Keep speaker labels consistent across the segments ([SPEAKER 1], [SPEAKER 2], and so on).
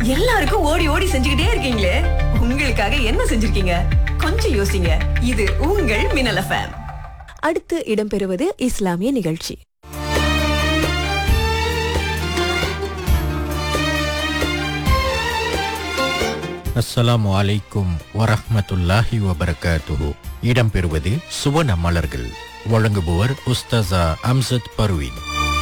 [SPEAKER 1] எல்லாருக்கும் ஓடி ஓடி செஞ்சுக்கிட்டே இருக்கீங்களே உங்களுக்காக என்ன செஞ்சிருக்கீங்க கொஞ்சம் யோசிங்க இது உங்கள் மின்னல் எஃப்எம்
[SPEAKER 2] அடுத்து இடம்பெறுவது இஸ்லாமிய நிகழ்ச்சி
[SPEAKER 3] அஸ்ஸலாமு அலைக்கும் வரஹ்மத்துல்லாஹி வபரகாத்துஹு இடம்பெறுவது சுவன மலர்கள் வழங்குபவர் உஸ்தசா அம்சத் பர்வீன்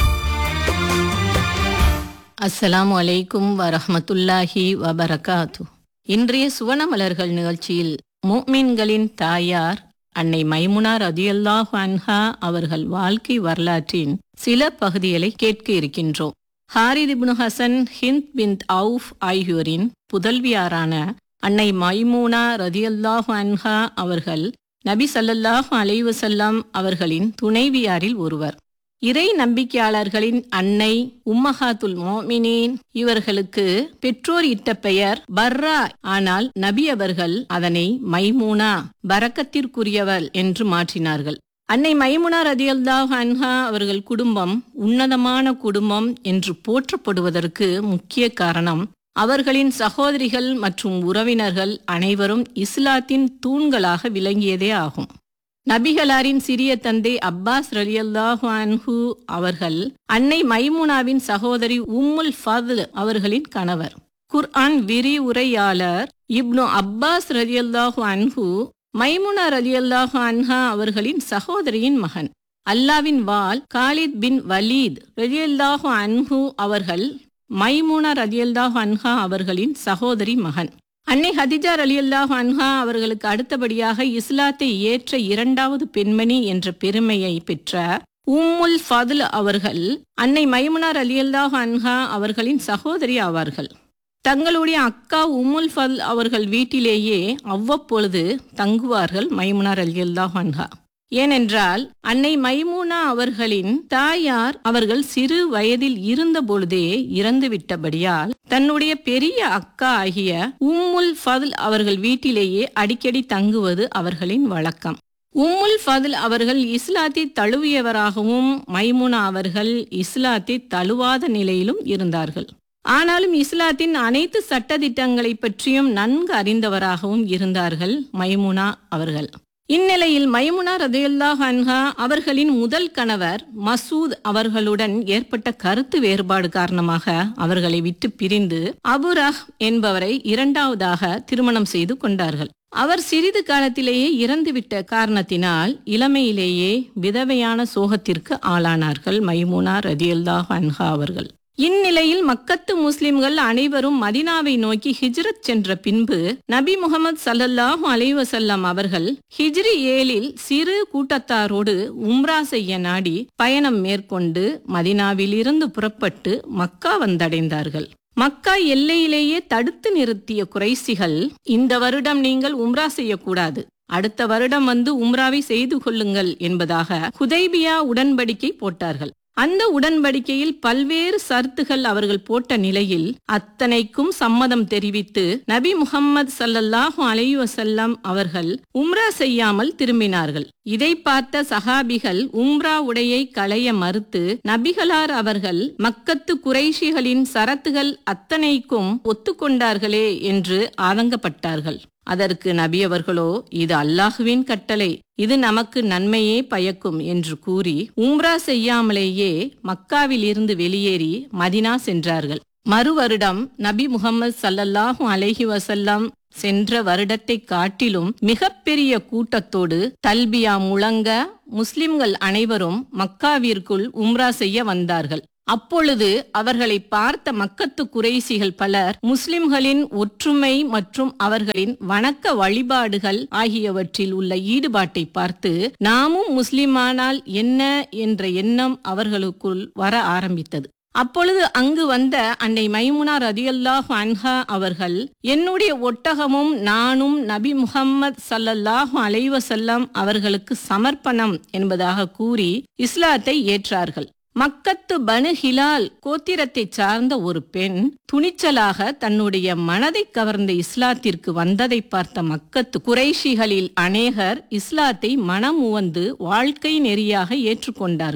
[SPEAKER 4] அஸ்ஸலாமு அலைக்கும் வரஹ்மத்துல்லாஹி வபரகாத்து இன்றைய சுவனமலர்கள் நிகழ்ச்சியில் முஃமின்களின் தாயார் அன்னை மைமுனா ரதியல்லாஹு அன்ஹா அவர்கள் வாழ்க்கை வரலாற்றின் சில பகுதிகளை கேட்க இருக்கின்றோம் Harith ibn Hasan Hind bin Awf ஆகியோரின் புதல்வியாரான அன்னை மைமூனா ரதியல்லாஹு அன்ஹா அவர்கள் நபி ஸல்லல்லாஹு அலைஹி வஸல்லம் அவர்களின் துணைவியாரில் ஒருவர் இறை நம்பிக்கையாளர்களின் அன்னை உம்மஹாத்துல் மோமினீன் இவர்களுக்கு பெற்றோர் இட்ட பெயர் பர்ரா ஆனால் நபி அவர்கள் அதனை மைமூனா பரக்கத்திற்குரியவள் என்று மாற்றினார்கள் அன்னை மைமுனா ரதியல்லாஹு அன்ஹா அவர்கள் குடும்பம் உன்னதமான குடும்பம் என்று போற்றப்படுவதற்கு முக்கிய காரணம் அவர்களின் சகோதரிகள் மற்றும் உறவினர்கள் அனைவரும் இஸ்லாத்தின் தூண்களாக விளங்கியதே ஆகும் நபிகளாரின் சிறிய தந்தை அப்பாஸ் ரலியல்லாஹு அன்ஹு அவர்கள் அன்னை மைமுனாவின் சகோதரி உம்முல் ஃபதுல் அவர்களின் கணவர் குர்ஆன் விரிவுரையாளர் இப்னு அப்பாஸ் ரலியல்லாஹு அன்ஹு மைமுனா ரலியல்லாஹு அன்ஹா அவர்களின் சகோதரியின் மகன் அல்லாவின் வால் காலித் பின் வலீத் ரலியல்லாஹு அன்ஹு அவர்கள் மைமுனா ரலியல்லாஹு அன்ஹா அவர்களின் சகோதரி மகன் அன்னை ஹதிஜா ரலியல்லாஹு அன்ஹா அவர்களுக்கு அடுத்தபடியாக இஸ்லாத்தை ஏற்ற இரண்டாவது பெண்மணி என்ற பெருமையை பெற்ற உம்முல் ஃபதுல் அவர்கள் அன்னை மைமுனா ரலியல்லாஹு அன்ஹா அவர்களின் சகோதரி ஆவார்கள் தங்களுடைய அக்கா உம்முல் ஃபல் அவர்கள் வீட்டிலேயே அவ்வப்பொழுது தங்குவார்கள் மைமுனா ரலியல்லாஹு அன்ஹா ஏனென்றால் அன்னை மைமூனா அவர்களின் தாயார் அவர்கள் சிறு வயதில் இருந்த பொழுதே இறந்துவிட்டபடியால் தன்னுடைய பெரிய அக்கா ஆகிய உம்முல் ஃபதுல் அவர்கள் வீட்டிலேயே அடிக்கடி தங்குவது அவர்களின் வழக்கம் உம்முல் ஃபதுல் அவர்கள் இஸ்லாத்தை தழுவியவராகவும் மைமுனா அவர்கள் இஸ்லாத்தை தழுவாத நிலையிலும் இருந்தார்கள் ஆனாலும் இஸ்லாத்தின் அனைத்து சட்டதிட்டங்களை பற்றியும் நன்கு அறிந்தவராகவும் இருந்தார்கள் மைமுனா அவர்கள் இந்நிலையில் மைமுனா ரதையுல்லாஹ் அன்ஹா அவர்களின் முதல் கணவர் மசூத் அவர்களுடன் ஏற்பட்ட கருத்து வேறுபாடு காரணமாக அவர்களை விட்டு பிரிந்து அபுரஹ் என்பவரை இரண்டாவதாக திருமணம் செய்து கொண்டார்கள் அவர் சிறிது காலத்திலேயே இறந்துவிட்ட காரணத்தினால் இளமையிலேயே விதவையான சோகத்திற்கு ஆளானார்கள் மைமுனா ரதியுல்லாஹ் அன்ஹா அவர்கள் இந்நிலையில் மக்கத்து முஸ்லிம்கள் அனைவரும் மதினாவை நோக்கி ஹிஜ்ரத் சென்ற பின்பு நபி முகமது சல்லல்லாஹு அலைவசல்லம் அவர்கள் ஹிஜ்ரி ஏழில் சிறு கூட்டத்தாரோடு உம்ரா செய்ய நாடி பயணம் மேற்கொண்டு மதினாவிலிருந்து புறப்பட்டு மக்கா வந்தடைந்தார்கள் மக்கா எல்லையிலேயே தடுத்து நிறுத்திய குறைசிகள் இந்த வருடம் நீங்கள் உம்ரா செய்யக்கூடாது அடுத்த வருடம் வந்து உம்ராவை செய்து கொள்ளுங்கள் என்பதாக ஹுதைபியா உடன்படிக்கை போட்டார்கள் அந்த உடன்படிக்கையில் பல்வேறு சர்த்துகள் அவர்கள் போட்ட நிலையில் அத்தனைக்கும் சம்மதம் தெரிவித்து நபி முகம்மது சல்லல்லாஹு அலைஹி வஸல்லம் அவர்கள் உம்ரா செய்யாமல் திரும்பினார்கள் இதை பார்த்த சஹாபிகள் உம்ரா உடையை களைய மறுத்து நபிகளார் அவர்கள் மக்கத்து குறைஷிகளின் சரத்துகள் அத்தனைக்கும் ஒத்துக்கொண்டார்களே என்று ஆதங்கப்பட்டார்கள் அதற்கு நபி அவர்களோ இது அல்லாஹுவின் கட்டளை இது நமக்கு நன்மையே பயக்கும் என்று கூறி உம்ரா செய்யாமலேயே மக்காவில் இருந்து வெளியேறி மதினா சென்றார்கள் மறுவருடம் நபி முகமது சல்லல்லாஹு அலைஹி வசல்லம் சென்ற வருடத்தை காட்டிலும் மிகப்பெரிய கூட்டத்தோடு தல்பியா முழங்க முஸ்லிம்கள் அனைவரும் மக்காவிற்குள் உம்ரா செய்ய வந்தார்கள் அப்பொழுது அவர்களை பார்த்த மக்கத்து குறைசிகள் பலர் முஸ்லிம்களின் ஒற்றுமை மற்றும் அவர்களின் வணக்க வழிபாடுகள் ஆகியவற்றில் உள்ள ஈடுபாட்டை பார்த்து நாமும் முஸ்லிமானால் என்ன என்ற எண்ணம் அவர்களுக்குள் வர ஆரம்பித்தது அப்பொழுது அங்கு வந்த அன்னை மைமுனா ரதியல்லாஹு அன்ஹா அவர்கள் என்னுடைய ஒட்டகமும் நானும் நபி முகம்மது சல்லல்லாஹு அலைவசல்லம் அவர்களுக்கு சமர்ப்பணம் என்பதாக கூறி இஸ்லாத்தை ஏற்றார்கள் மக்கத்து பனு ஹிலால் கோத்திரத்தை சார்ந்த ஒரு பெண் துணிச்சலாக தன்னுடைய மனதை கவர்ந்த இஸ்லாத்திற்கு வந்ததை பார்த்த மக்கத்து குறைஷிகளில் அநேகர் இஸ்லாத்தை மனம் உவந்து வாழ்க்கை நெறியாக ஏற்றுக்கொண்டார்கள்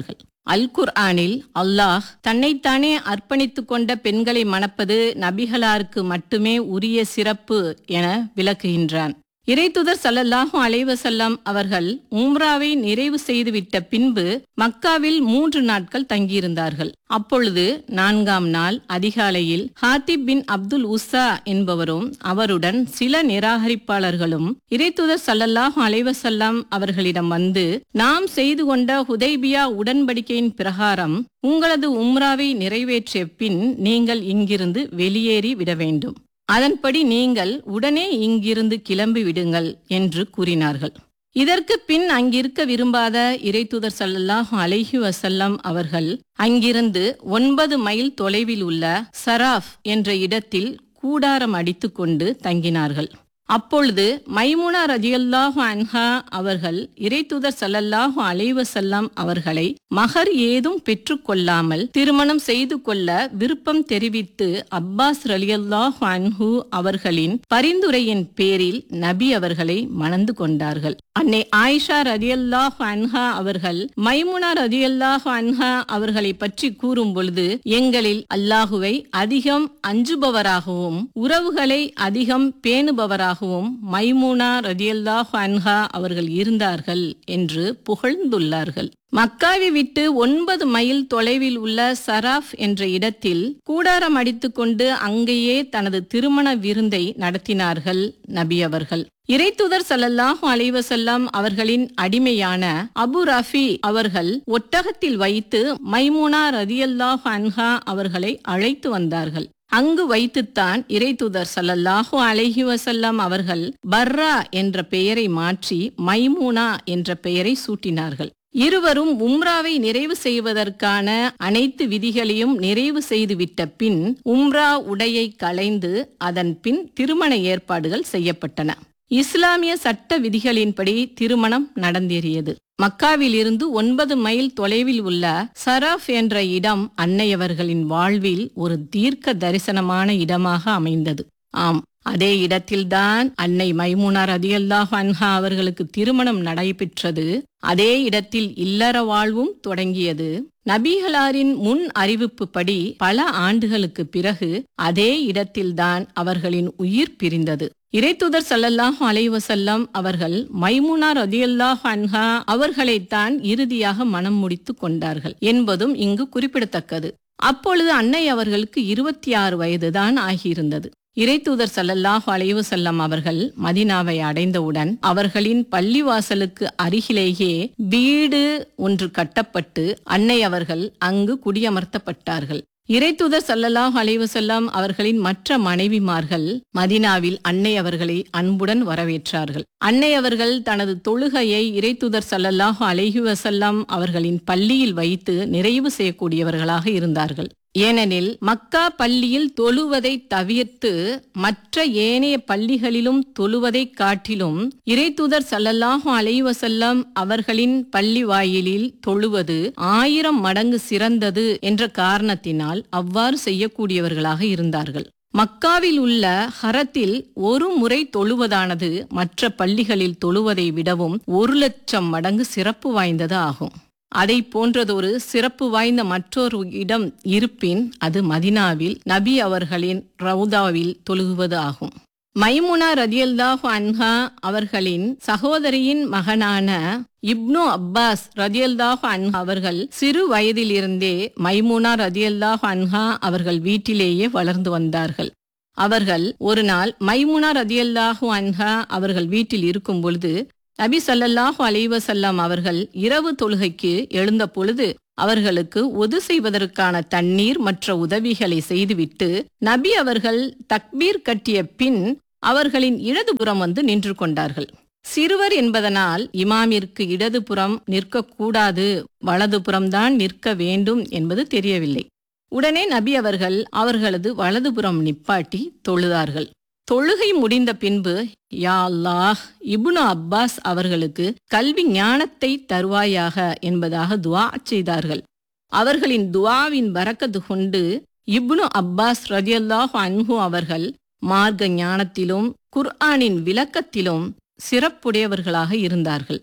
[SPEAKER 4] அல் குர்ஆனில் அல்லாஹ் தன்னைத்தானே அர்ப்பணித்துக் கொண்ட பெண்களை மணப்பது நபிகளாருக்கு மட்டுமே உரிய சிறப்பு என விளக்குகின்றான் இறைத்துதர் சல்லல்லாஹு அலைவசல்லம் அவர்கள் உம்ராவை நிறைவு செய்துவிட்ட பின்பு மக்காவில் மூன்று நாட்கள் தங்கியிருந்தார்கள் அப்பொழுது நான்காம் நாள் அதிகாலையில் ஹாத்திப் பின் அப்துல் உஸா என்பவரும் அவருடன் சில நிராகரிப்பாளர்களும் இறைத்துதர் சல்லல்லாஹு அலைவசல்லம் அவர்களிடம் வந்து நாம் செய்து கொண்ட ஹுதைபியா உடன்படிக்கையின் பிரகாரம் உங்களது உம்ராவை நிறைவேற்றிய பின் நீங்கள் இங்கிருந்து வெளியேறி விட வேண்டும் அதன்படி நீங்கள் உடனே இங்கிருந்து கிளம்பி விடுங்கள் என்று கூறினார்கள் இதற்கு பின் அங்கிருக்க விரும்பாத இறைத்துதர் சல்லல்லாஹு அலைஹி வசல்லம் அவர்கள் அங்கிருந்து ஒன்பது மைல் தொலைவில் உள்ள சராஃப் என்ற இடத்தில் கூடாரம் அடித்துக்கொண்டு தங்கினார்கள் அப்பொழுது மைமுனா ரஜியல்லாஹு அன்ஹா அவர்கள் இறைத்துதர் சல்லல்லாஹு அலைவசல்லாம் அவர்களை மகர் ஏதும் பெற்றுக்கொள்ளாமல் திருமணம் செய்து கொள்ள விருப்பம் தெரிவித்து அப்பாஸ் ரலியல்லாஹு அன்ஹு அவர்களின் பரிந்துரையின் பேரில் நபி அவர்களை மணந்து கொண்டார்கள் அன்னை ஆயிஷா ரதியல்லாஹு அன்ஹா அவர்கள் மைமுனா ரதியல்லாஹு அன்ஹா அவர்களை பற்றி கூறும் பொழுது எங்களில் அல்லாஹுவை அதிகம் அஞ்சுபவராகவும் உறவுகளை அதிகம் பேணுபவராகவும் மைமுனா ரதியல்லாஹு அன்ஹா அவர்கள் இருந்தார்கள் என்று புகழ்ந்துள்ளார்கள் மக்காவை விட்டு ஒன்பது மைல் தொலைவில் உள்ள சராஃப் என்ற இடத்தில் கூடாரம் அடித்துக்கொண்டு அங்கேயே தனது திருமண விருந்தை நடத்தினார்கள் நபி அவர்கள் இறைத்துதர் சல்லல்லாஹு அலைவசல்லாம் அவர்களின் அடிமையான அபு ரஃபி அவர்கள் ஒட்டகத்தில் வைத்து மைமுனா ரதியல்லாஹு அன்ஹா அவர்களை அழைத்து வந்தார்கள் அங்கு வைத்துத்தான் இறைத்துதர் சல்லல்லாஹு அலைஹி வசல்லம் அவர்கள் பர்ரா என்ற பெயரை மாற்றி மைமூனா என்ற பெயரை சூட்டினார்கள் இருவரும் உம்ராவை நிறைவு செய்வதற்கான அனைத்து விதிகளையும் நிறைவு செய்துவிட்ட பின் உம்ரா உடையை களைந்து அதன் பின் திருமண ஏற்பாடுகள் செய்யப்பட்டன இஸ்லாமிய சட்ட விதிகளின்படி திருமணம் நடந்தேறியது மக்காவில் இருந்து ஒன்பது மைல் தொலைவில் உள்ள சராஃப் என்ற இடம் அன்னையவர்களின் வாழ்வில் ஒரு தீர்க்க தரிசனமான இடமாக அமைந்தது ஆம் அதே இடத்தில்தான் அன்னை மைமுனா ரதியல்லாஹ் அன்ஹா அவர்களுக்கு திருமணம் நடைபெற்றது அதே இடத்தில் இல்லற வாழ்வும் தொடங்கியது நபிகளாரின் முன் அறிவிப்புப்படி பல ஆண்டுகளுக்கு பிறகு அதே இடத்தில்தான் அவர்களின் உயிர் பிரிந்தது இறைத்துதர் சல்லல்லாஹு அலைவசல்லம் அவர்கள் மைமுனா ரதியல்லாஹ் அன்ஹா அவர்களைத்தான் இறுதியாக மனம் முடித்து கொண்டார்கள் என்பதும் இங்கு குறிப்பிடத்தக்கது அப்பொழுது அன்னை அவர்களுக்கு இருபத்தி ஆறு வயதுதான் ஆகியிருந்தது இறைத்தூதர் சல்லல்லாஹு அலைவு செல்லம் அவர்கள் மதினாவை அடைந்தவுடன் அவர்களின் பள்ளிவாசலுக்கு அருகிலேயே வீடு ஒன்று கட்டப்பட்டு அன்னை அவர்கள் அங்கு குடியமர்த்தப்பட்டார்கள் இறைத்தூதர் சல்லல்லாஹு அலைவு செல்லம் அவர்களின் மற்ற மனைவிமார்கள் மதினாவில் அன்னை அவர்களை அன்புடன் வரவேற்றார்கள் அன்னை அவர்கள் தனது தொழுகையை இறைத்தூதர் சல்லல்லாஹு அலைஹி வசல்லம் அவர்களின் பள்ளியில் வைத்து நிறைவு செய்யக்கூடியவர்களாக இருந்தார்கள் ஏனெனில் மக்கா பள்ளியில் தொழுவதை தவிர்த்து மற்ற ஏனைய பள்ளிகளிலும் தொழுவதை காட்டிலும் இறைத்தூதர் சல்லல்லாஹு அலைவசல்லம் அவர்களின் பள்ளி வாயிலில் தொழுவது ஆயிரம் மடங்கு சிறந்தது என்ற காரணத்தினால் அவ்வாறு செய்யக்கூடியவர்களாக இருந்தார்கள் மக்காவில் உள்ள ஹரத்தில் ஒரு முறை தொழுவதானது மற்ற பள்ளிகளில் தொழுவதை விடவும் ஒரு லட்சம் மடங்கு சிறப்பு வாய்ந்தது ஆகும் அதை போன்றதொரு சிறப்பு வாய்ந்த மற்றொரு இடம் இருப்பின் அது மதினாவில் நபி அவர்களின் ரவுதாவில் தொழுகுவது ஆகும் மைமுனா ரதியல்லாஹு அன்ஹா அவர்களின் சகோதரியின் மகனான இப்னு அப்பாஸ் ரதியல்லாஹு அன்ஹா அவர்கள் சிறு வயதிலிருந்தே மைமுனா ரதியல்லாஹு அன்ஹா அவர்கள் வீட்டிலேயே வளர்ந்து வந்தார்கள் அவர்கள் ஒரு நாள் மைமுனா ரதியல்லாஹு அன்ஹா அவர்கள் வீட்டில் இருக்கும் பொழுது நபி சல்லல்லாஹு அலைவசல்லாம் அவர்கள் இரவு தொழுகைக்கு எழுந்த பொழுது அவர்களுக்கு ஒது செய்வதற்கான தண்ணீர் மற்ற உதவிகளை செய்துவிட்டு நபி அவர்கள் தக்பீர் கட்டிய பின் அவர்களின் இடதுபுறம் வந்து நின்று கொண்டார்கள் சிறுவர் என்பதனால் இமாமிற்கு இடதுபுறம் நிற்கக்கூடாது வலதுபுறம்தான் நிற்க வேண்டும் என்பது தெரியவில்லை உடனே நபி அவர்கள் அவர்களது வலதுபுறம் நிப்பாட்டி தொழுதார்கள் தொழுகை முடிந்த பின்பு யா அல்லாஹ் இப்னு அப்பாஸ் அவர்களுக்கு கல்வி ஞானத்தை தருவாயாக என்பதாக துவா செய்தார்கள் அவர்களின் துவாவின் பரக்கத்து கொண்டு இப்னு அப்பாஸ் ரதியல்லாஹ் அன்ஹு அவர்கள் மார்க்க ஞானத்திலும் குர்ஆனின் விளக்கத்திலும் சிறப்புடையவர்களாக இருந்தார்கள்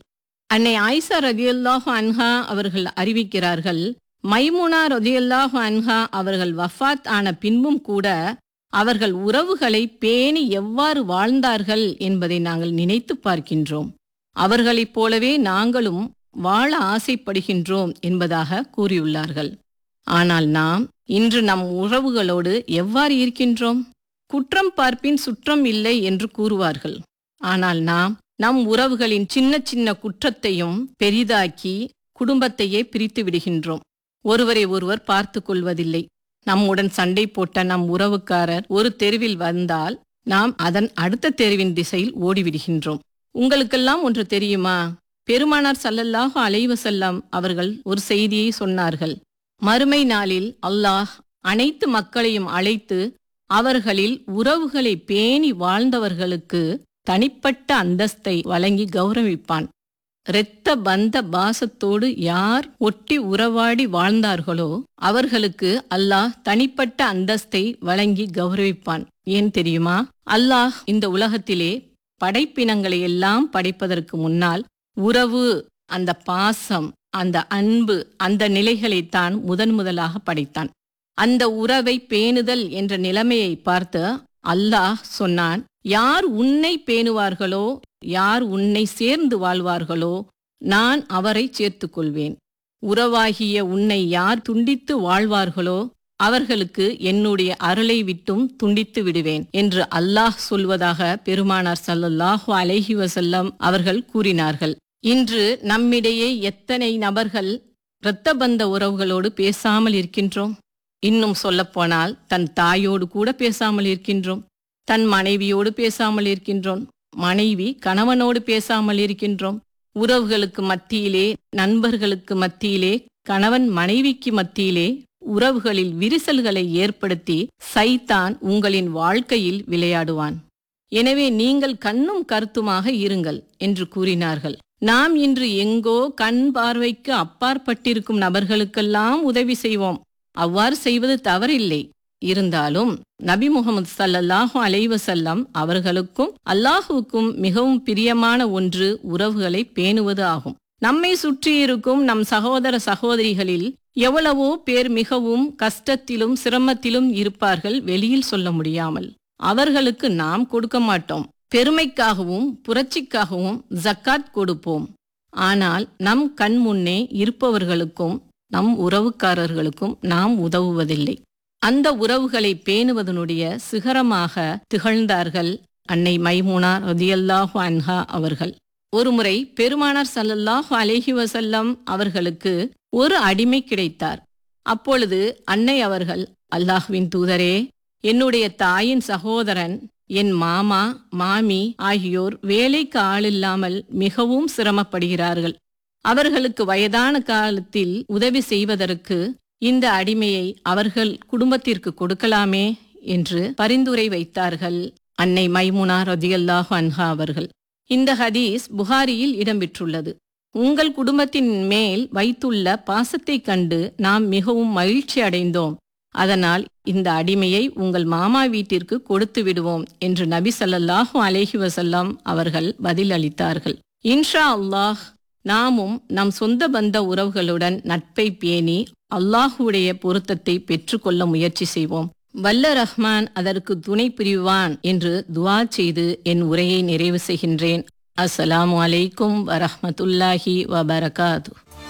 [SPEAKER 4] அன்னை ஆயிஷா ரதியல்லாஹு அன்ஹா அவர்கள் அறிவிக்கிறார்கள் மைமுனா ரதியல்லாஹு அன்ஹா அவர்கள் வஃபாத் ஆன பின்பும் கூட அவர்கள் உறவுகளை பேணி எவ்வாறு வாழ்ந்தார்கள் என்பதை நாங்கள் நினைத்து பார்க்கின்றோம் அவர்களைப் போலவே நாங்களும் வாழ ஆசைப்படுகின்றோம் என்பதாக கூறியுள்ளார்கள் ஆனால் நாம் இன்று நம் உறவுகளோடு எவ்வாறு இருக்கின்றோம் குற்றம் பார்ப்பின் சுற்றம் இல்லை என்று கூறுவார்கள் ஆனால் நாம் நம் உறவுகளின் சின்ன சின்ன குற்றத்தையும் பெரிதாக்கி குடும்பத்தையே பிரித்து விடுகின்றோம் ஒருவரை ஒருவர் பார்த்து கொள்வதில்லை நம்முடன் சண்டை போட்ட நம் உறவுக்காரர் ஒரு தெருவில் வந்தால் நாம் அதன் அடுத்த தெருவின் திசையில் ஓடிவிடுகின்றோம் உங்களுக்கெல்லாம் ஒன்று தெரியுமா பெருமானார் சல்லல்லாஹு அலைவசல்லாம் அவர்கள் ஒரு செய்தியை சொன்னார்கள் மறுமை நாளில் அல்லாஹ் அனைத்து மக்களையும் அழைத்து அவர்களில் உறவுகளை பேணி வாழ்ந்தவர்களுக்கு தனிப்பட்ட அந்தஸ்தை வழங்கி கௌரவிப்பான் இரத்த பந்த பாசத்தோடு யார் ஒட்டி உறவாடி வாழ்ந்தார்களோ அவர்களுக்கு அல்லாஹ் தனிப்பட்ட அந்தஸ்தை வழங்கி கௌரவிப்பான் ஏன் தெரியுமா அல்லாஹ் இந்த உலகத்திலே படைப்பினங்களை எல்லாம் படைப்பதற்கு முன்னால் உறவு அந்த பாசம் அந்த அன்பு அந்த நிலைகளைத்தான் முதன் முதலாக படைத்தான் அந்த உறவை பேணுதல் என்ற நிலைமையை பார்த்து அல்லாஹ் சொன்னான் யார் உன்னை பேணுவார்களோ யார் உன்னை சேர்ந்து வாழ்வார்களோ நான் அவரை சேர்த்துக் கொள்வேன் உறவாகிய உன்னை யார் துண்டித்து வாழ்வார்களோ அவர்களுக்கு என்னுடைய அருளை விட்டும் துண்டித்து விடுவேன் என்று அல்லாஹ் சொல்வதாக பெருமானார் ஸல்லல்லாஹு அலைஹி வஸல்லம் அவர்கள் கூறினார்கள் இன்று நம்மிடையே எத்தனை நபர்கள் இரத்த பந்த உறவுகளோடு பேசாமல் இருக்கின்றோம் இன்னும் சொல்லப்போனால் தன் தாயோடு கூட பேசாமல் இருக்கின்றோம் தன் மனைவியோடு பேசாமல் இருக்கின்றோம் மனைவி கணவனோடு பேசாமல் இருக்கின்றோம் உறவுகளுக்கு மத்தியிலே நண்பர்களுக்கு மத்தியிலே கணவன் மனைவிக்கு மத்தியிலே உறவுகளில் விரிசல்களை ஏற்படுத்தி சைத்தான் உங்களின் வாழ்க்கையில் விளையாடுவான் எனவே நீங்கள் கண்ணும் கருத்துமாக இருங்கள் என்று கூறினார்கள் நாம் இன்று எங்கோ கண் பார்வைக்கு அப்பாற்பட்டிருக்கும் நபர்களுக்கெல்லாம் உதவி செய்வோம் அவ்வாறு செய்வது தவறில்லை இருந்தாலும் நபி முகமது சல்லல்லாஹு அலைவசல்லம் அவர்களுக்கும் அல்லாஹுவுக்கும் மிகவும் பிரியமான ஒன்று உறவுகளை பேணுவது ஆகும் நம்மை சுற்றியிருக்கும் நம் சகோதர சகோதரிகளில் எவ்வளவோ பேர் மிகவும் கஷ்டத்திலும் சிரமத்திலும் இருப்பார்கள் வெளியில் சொல்ல முடியாமல் அவர்களுக்கு நாம் கொடுக்க மாட்டோம் பெருமைக்காகவும் புரட்சிக்காகவும் ஜக்காத் கொடுப்போம் ஆனால் நம் கண் முன்னே இருப்பவர்களுக்கும் நம் உறவுக்காரர்களுக்கும் நாம் உதவுவதில்லை அந்த உறவுகளை பேணுவதனுடைய சிகரமாக திகழ்ந்தார்கள் அன்னை மைமூனா ரதியல்லாஹு அன்ஹா அவர்கள் ஒருமுறை பெருமானார் சல்லல்லாஹு அலைஹி வசல்லம் அவர்களுக்கு ஒரு அடிமை கிடைத்தார் அப்பொழுது அன்னை அவர்கள் அல்லாஹ்வின் தூதரே என்னுடைய தாயின் சகோதரன் என் மாமா மாமி ஆகியோர் வேலைக்கு ஆளில்லாமல் மிகவும் சிரமப்படுகிறார்கள் அவர்களுக்கு வயதான காலத்தில் உதவி செய்வதற்கு இந்த அடிமையை அவர்கள் குடும்பத்திற்கு கொடுக்கலாமே என்று பரிந்துரை வைத்தார்கள் அன்னை மைமுனா ரதியல்லாஹு அன்ஹா அவர்கள் இந்த ஹதீஸ் புகாரியில் இடம்பெற்றுள்ளது உங்கள் குடும்பத்தின் மேல் வைத்துள்ள பாசத்தைக் கண்டு நாம் மிகவும் மகிழ்ச்சி அடைந்தோம் அதனால் இந்த அடிமையை உங்கள் மாமா வீட்டிற்கு கொடுத்து விடுவோம் என்று நபி ஸல்லல்லாஹு அலைஹி வஸல்லம் அவர்கள் பதில் அளித்தார்கள் இன்ஷா அல்லாஹ் நாமும் நம் சொந்த பந்த உறவுகளுடன் நட்பை பேணி அல்லாஹுடைய பொருத்தத்தை பெற்றுக்கொள்ள முயற்சி செய்வோம் வல்ல ரஹ்மான் அதற்கு துணை புரிவான் என்று துவா செய்து என் உரையை நிறைவு செய்கின்றேன் அஸ்ஸலாமு அலைக்கும் வரஹ்மத்துல்லாஹி வபரகாத்து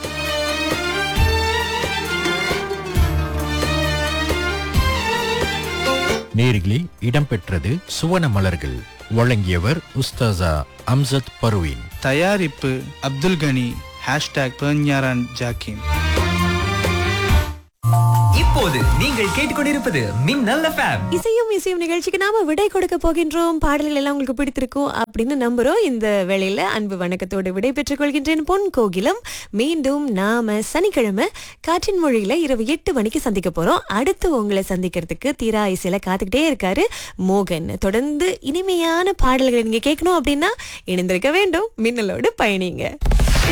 [SPEAKER 3] நேரிலே இடம்பெற்றது சுவன மலர்கள் வழங்கியவர் உஸ்தாசா அம்சத் பர்வீன்
[SPEAKER 5] தயாரிப்பு அப்துல் கனி ஹேஷ்டாக் பெர்ஞாரான் ஜாக்கிம்
[SPEAKER 6] இப்போது நீங்கள் கேட்டுக்கொண்டிருப்பது மின்னல் எஃப்எம்
[SPEAKER 2] இசையும் இசையும் நிகழ்ச்சிக்கு நாம விடை கொடுக்க போகின்றோம் பாடல்கள் எல்லாம் உங்களுக்கு பிடித்திருக்கும் அப்படின்னு நம்புறோம் இந்த வேளையில அன்பு வணக்கத்தோடு விடை பெற்றுக் கொள்கின்றேன் பொன் கோகிலம் மீண்டும் நாம சனிக்கிழமை காற்றின் மொழியில இரவு எட்டு மணிக்கு சந்திக்க போறோம் அடுத்து உங்களை சந்திக்கிறதுக்கு தீரா இசையில காத்துக்கிட்டே இருக்காரு மோகன் தொடர்ந்து இனிமையான பாடல்களை நீங்க கேட்கணும் அப்படின்னா இணைந்திருக்க வேண்டும் மின்னலோடு பயணிங்க